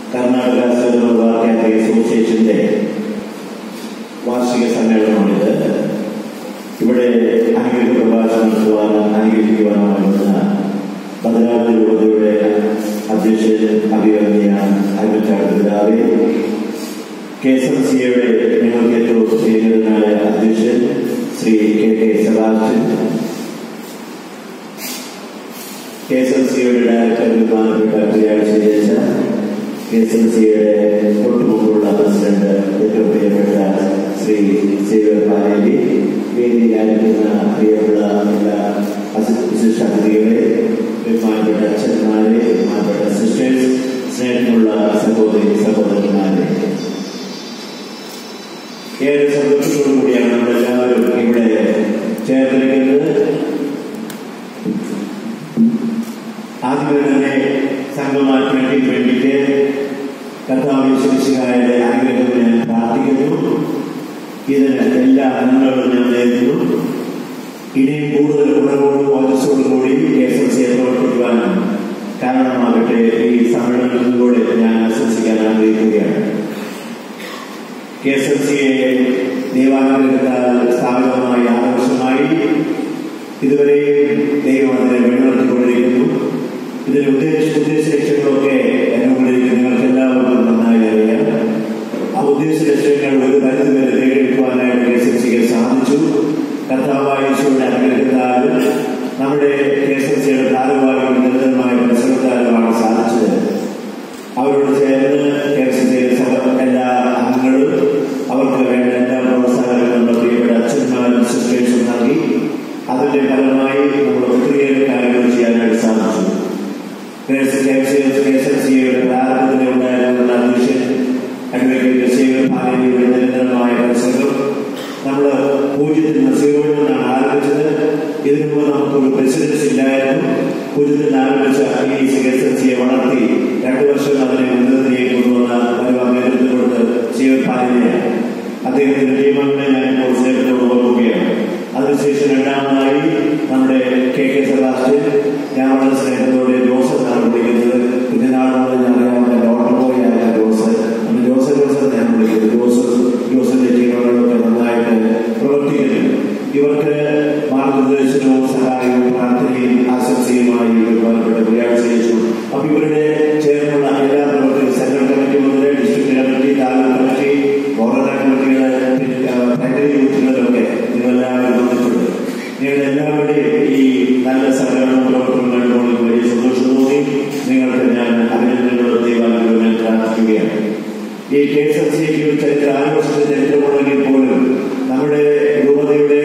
കർണാടക സഹകരണ കാത്തലിക് അസോസിയേഷന്റെ വാർഷിക സമ്മേളനമാണിത് ഇവിടെ അനുഗ്രഹ പ്രഭാഷണം നടത്തുവാൻ അനുഗ്രഹിക്കുവാനാകുന്ന പതിനാറ് രൂപതയുടെ അധ്യക്ഷൻ അഭിവന്യ അരുച്ചാട് പിതാവെ കെ എസ് എം സിയുടെ ഞങ്ങൾക്ക് ഏറ്റവും പ്രിയങ്കരനായ അധ്യക്ഷൻ ശ്രീ കെ കെ സെബാസ്റ്റ്യൻ കെ എസ് എം സിയുടെ ഡയറക്ടർ ബഹുമാനപ്പെട്ട പ്രിയാഴ്ച കെ എസ് എം സിയുടെ തൊട്ടുമുമ്പുള്ള പ്രസിഡന്റ് ഏറ്റവും പ്രിയപ്പെട്ട ശ്രീ സേവർ പാലേരി വേദിയിലായിരിക്കുന്ന പ്രിയപ്പെട്ട എല്ലാ അസി- വിശിഷ്ട അതിഥികളെ ബഹുമാനപ്പെട്ട അച്ഛന്മാരെ ബഹുമാനപ്പെട്ട സിസ്റ്റേഴ്സ് സ്നേഹമുള്ള സഹോദരി സഹോദരന്മാരെ ഏറെ സന്തോഷത്തോടു കൂടിയാണ് നമ്മളെല്ലാവരും ഇവിടെ ചേർന്നിരിക്കുന്നത് ആദ്യമേ തന്നെ സംഘമാറ്റി വേണ്ടിയിട്ട് കർത്താവ് ശിശുകാരുടെ ആഗ്രഹം ഞാൻ പ്രാർത്ഥിക്കുന്നു ഇതിന് എല്ലാ നന്മകളും ഞാൻ നേരുന്നു ഇനിയും കൂടുതൽ ഉണർവോടും ഓജസ്സോടും കൂടി കെ എസ് എം സിയെ പ്രവർത്തിക്കുവാനും കാരണമാകട്ടെ ഈ സമ്മേളനത്തിലൂടെ ഞാൻ ആശംസിക്കാൻ ആഗ്രഹിക്കുകയാണ് കെ എസ് എം സിയെ ദൈവാനുഗ്രഹത്താൽ സ്ഥാപിതമായി ആറ് വർഷമായി ഇതുവരെ ദൈവം അതിനെ വഴിനടത്തിക്കൊണ്ടിരിക്കുന്നു ഇതിന്റെ ഉദ്ദേശ ഉദ്ദേശ ലക്ഷ്യങ്ങളൊക്കെ എന്നെ കൊണ്ടിരിക്കുന്ന നിങ്ങൾക്ക് എല്ലാവർക്കും നന്നായി അറിയാം ആ ഉദ്ദേശ ലക്ഷ്യങ്ങൾ ഒരു പരിധി വരെ നേടിയെടുക്കുവാനായിട്ട് കെ എസ് എം സിക്ക് സാധിച്ചു കർത്താവായ ഈശോയുടെ അനുഗ്രഹത്താൽ നമ്മുടെ കെ എസ് എം സിയുടെ ഭാരവാഹികൾ നിരന്തരമായ പരിശ്രമത്താലുമാണ് സാധിച്ചത് അവരോട് ചേർന്ന് കെ എസ് എം സിയിലെ സംഘം എല്ലാ അംഗങ്ങളും അവർക്ക് വേണ്ട എല്ലാ പ്രോത്സാഹനങ്ങളും നമ്മുടെ പ്രിയപ്പെട്ട അച്ഛന്മാരും സിസ്റ്റേഴ്സും നൽകി അതിന്റെ ഫലമായി നമ്മൾ ഒത്തിരിയേറെ കാര്യങ്ങൾ ചെയ്യാനായിട്ട് സാധിച്ചു കേസൻസിയുടെ പ്രാരംഭത്തിൽ ഉണ്ടായിരുന്ന അധ്യക്ഷൻ അഡ്വക്കേറ്റ് സേവർ ഭാരതിയുടെ നിരന്തരമായ പരിശ്രമം നമ്മൾ പൂജ്യത്തിൽ നിന്ന് സീറോയിൽ നിന്നാണ് ആരംഭിച്ചത് ഇതിനു മുമ്പ് നമുക്കൊരു പ്രസിഡൻസ് ഇല്ലായിരുന്നു പൂജ്യത്തിൽ നിന്ന് ആരംഭിച്ച ഈ കേസൻസിയെ വളർത്തി രണ്ടു വർഷം അതിനെ ഉന്നതത്തിലേക്ക് കൊണ്ടുവന്ന ഒരു നേതൃത്വം കൊടുത്ത് സേവർ ഭാരതിയാണ് അദ്ദേഹത്തിന്റെ ടീമംഗങ്ങളെ ഞാൻ ഇപ്പോൾ സ്നേഹത്തോട് ഓർക്കുകയാണ് അതിനുശേഷം രണ്ടാമതായി നമ്മുടെ കെ കെ സെബാസ്റ്റ്യൻ ഞാൻ വളരെ സ്നേഹത്തോടെ ജോസഫ് എന്നാണ് വിളിക്കുന്നത് കുഞ്ഞനാൾ മുതൽ ഞാൻ അറിയാവുന്ന ഡോക്ടർ ബോയാണ് ജോസ് അന്ന് ജോസഫ് ജോസഫ് ഞാൻ വിളിക്കുന്നത് ജോസഫ് ജോസഫിന്റെ ടീമുകളൊക്കെ നന്നായിട്ട് പ്രവർത്തിക്കുന്നു ഇവർക്ക് മാർഗനിർദ്ദേശനവും സഹായവും പ്രാർത്ഥനയും ആശംസയുമായി ബഹുമാനപ്പെട്ട വ്യാഴാഴ്ച അപ്പൊ ഇവരുടെ ചേർന്നുള്ള എല്ലാ പ്രവർത്തനവും സെൻട്രൽ കമ്മിറ്റി മുതൽ district committee taluk committee corona കമ്മിറ്റികൾ പ്രൈമറി യൂത്തുകളിലൊക്കെ നിങ്ങളെല്ലാവരും ബന്ധപ്പെട്ടു നിങ്ങളെല്ലാവരുടെയും ഈ നല്ല സഹകരണ പ്രവർത്തനം കണ്ടുകൊണ്ട് എനിക്ക് വലിയ സന്തോഷം തോന്നി നിങ്ങൾക്ക് ഞാൻ അഭിനന്ദനങ്ങളും ദൈവാനുഗ്രഹം ഞാൻ പ്രാർത്ഥിക്കുകയാണ് ഈ കെ എസ് എഫ് സിക്ക് ഒരു ചരിത്ര ആറ് വർഷത്തെ ചരിത്രമുണ്ടെങ്കിൽ പോലും നമ്മുടെ രൂപതയുടെ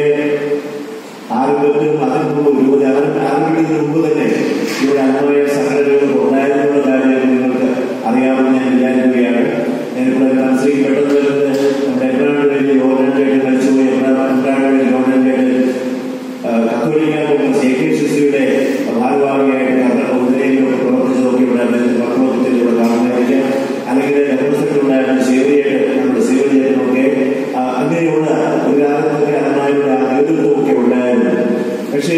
ആരംഭത്തിനും അതിന് മുമ്പ് രൂപത ആരംഭിക്കുന്നതിന് മുമ്പ് തന്നെ ഇവിടെ അന്വയ സംഘടനകൾ ഉണ്ടായിരുന്നുള്ള കാര്യം നിങ്ങൾക്ക് അറിയാമെന്ന് ഞാൻ വിചാരിക്കുകയാണ് ഞാനിപ്പോൾ മനസ്സിലേക്ക് പെട്ടെന്ന് വരുന്നത് നമ്മുടെ എബ്രാഹിം യോഹനായിട്ട് മരിച്ചുപോയി എബ്രാഹിം യോഹനായിട്ട് കത്തോലിക്ക കോൺഗ്രസ് എ കെ സിസിയുടെ ഭാരവാഹിയായിട്ട് കർണ ഉദരയിലൊക്കെ പ്രവർത്തിച്ചതൊക്കെ ഇവിടെ പത്രത്തിൽ ഇവിടെ കാണുന്നതായിരിക്കാം അല്ലെങ്കിൽ ജനറൽ ഉണ്ടായിരുന്ന സേവരിയായിട്ട് നമ്മുടെ സേവരിയായിട്ടൊക്കെ അങ്ങനെയുള്ള ഒരു കാലത്തൊക്കെ അതിനായുള്ള നേതൃത്വമൊക്കെ ഉണ്ടായിരുന്നു പക്ഷേ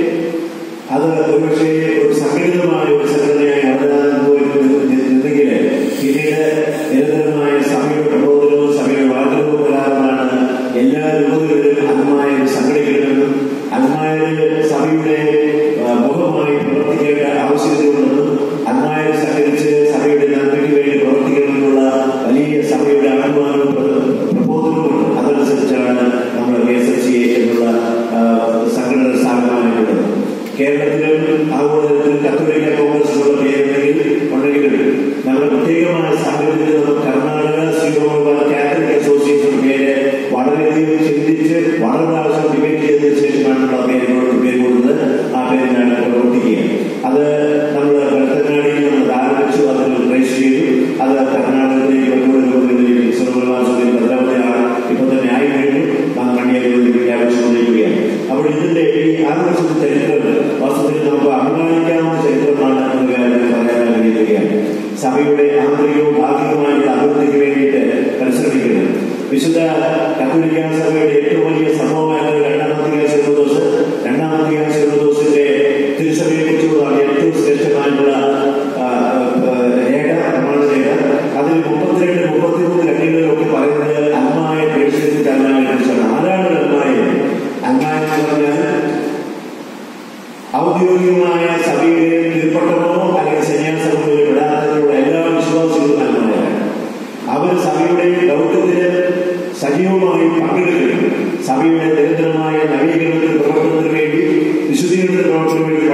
അത് ഒരുപക്ഷെ ഒരു സംഘടിതമായ ഒരു സംഘടനയായി വളരാൻ പോയിരുന്നെങ്കിൽ പിന്നീട് നിരന്തരമായ സഭയുടെ പ്രബോധനവും സഭയുടെ വാദനവും പ്രകാരമാണ് എല്ലാ രൂപകളിലും അന്മായ സംഘടിക്കണമെന്നും അന്മായ സഭയുടെ ആ, മുഖമായി പ്രവർത്തിക്കേണ്ട ആവശ്യതയുണ്ടെന്നും അന്മായ സഹകരിച്ച് സഭയുടെ നന്മയ്ക്ക് വേണ്ടി പ്രവർത്തിക്കണമെന്നുള്ള വലിയ സഭയുടെ ആഹ്വാനവും പ്ര- പ്രബോധനവും അതനുസരിച്ചാണ് നമ്മൾ കെ എസ് എഫ് സി എന്നുള്ള ആ, സംഘടന സ്ഥാപനമായിട്ടുള്ളത് കേരളത്തിലും ആഗോളതലത്തിലും കത്തോലിക്ക കോൺഗ്രസിനുള്ള പേരുണ്ടെങ്കിൽ ഉണ്ടെങ്കിലും നമ്മുടെ പ്രത്യേകമായ സാഹചര്യത്തിൽ നമുക്ക് കർണാടക ശ്രീമോഹൻ കാത്തലിക് അസോസിയേഷൻ പേര് വളരെയധികം ചിന്തിച്ച് വളരെ പ്രാവശ്യം ഡിബേറ്റ് ചെയ്തതിനു ശേഷമാണ് നമ്മൾ ആ പേര് കൊടുത്ത് പേര് കൊടുത്തത് ആ പേരിനാണ് പ്രവർത്തിക്കുക അത് നമ്മൾ ഭരതനാടിയിൽ നമ്മൾ ആരംഭിച്ചു അതിന് രജിസ്റ്റർ ചെയ്തു അത് കർണാടകത്തിലേക്ക് മറ്റുള്ള രൂപങ്ങളിലേക്ക് സർവകലാശാലയിൽ ഭദ്രാവതിയാണ് ഇപ്പൊ തന്നെ ആയി കഴിഞ്ഞു നാം കണ്ണിയാക്കി വ്യാപിച്ചുകൊണ്ടിരിക്കുകയാണ് അപ്പോൾ ഇതിന്റെ ഈ ആറ് വർഷത്തെ ചരിത്രം വാസ്തവത്തിൽ നമുക്ക് അഭിമാനിക്കാവുന്ന ചരിത്രമാണ് എന്ന കാര്യം പറയാൻ ആഗ്രഹിക്കുകയാണ് സഭയുടെ ആന്തരികവും ഭാഗികമായുള്ള അഭിവൃദ്ധിക്ക് വേണ്ടിയിട്ട് പരിശ്രമിക്കുന്നു വിശുദ്ധ കത്തോലിക്ക സഭയുടെ ഏറ്റവും വലിയ സംഭവമായിരുന്നു രണ്ടാമത്തെ ശിവദോസ് രണ്ടാമത്തെ ശിവദോസിന്റെ തിരുസഭയെ കുറിച്ചുള്ളതാണ് ഏറ്റവും ശ്രേഷ്ഠമായിട്ടുള്ള ആ, ആ, രേഖ പ്രമാണ രേഖ ഔദ്യോഗികമായ സഭയിലെ കീഴ്പ്പെട്ടമോ അല്ലെങ്കിൽ സന്യാസമോ വിടാത്തതിലുള്ള എല്ലാ വിശ്വാസികളും നന്മയാണ് അവർ സഭയുടെ ദൗത്യത്തിന് സജീവമായി പങ്കെടുക്കുകയും സഭയുടെ നിരന്തരമായ നവീകരണത്തിന് പ്രവർത്തനത്തിന് വേണ്ടി വിശുദ്ധീകരണത്തിന് പ്രവർത്തനത്തിന് വേണ്ടി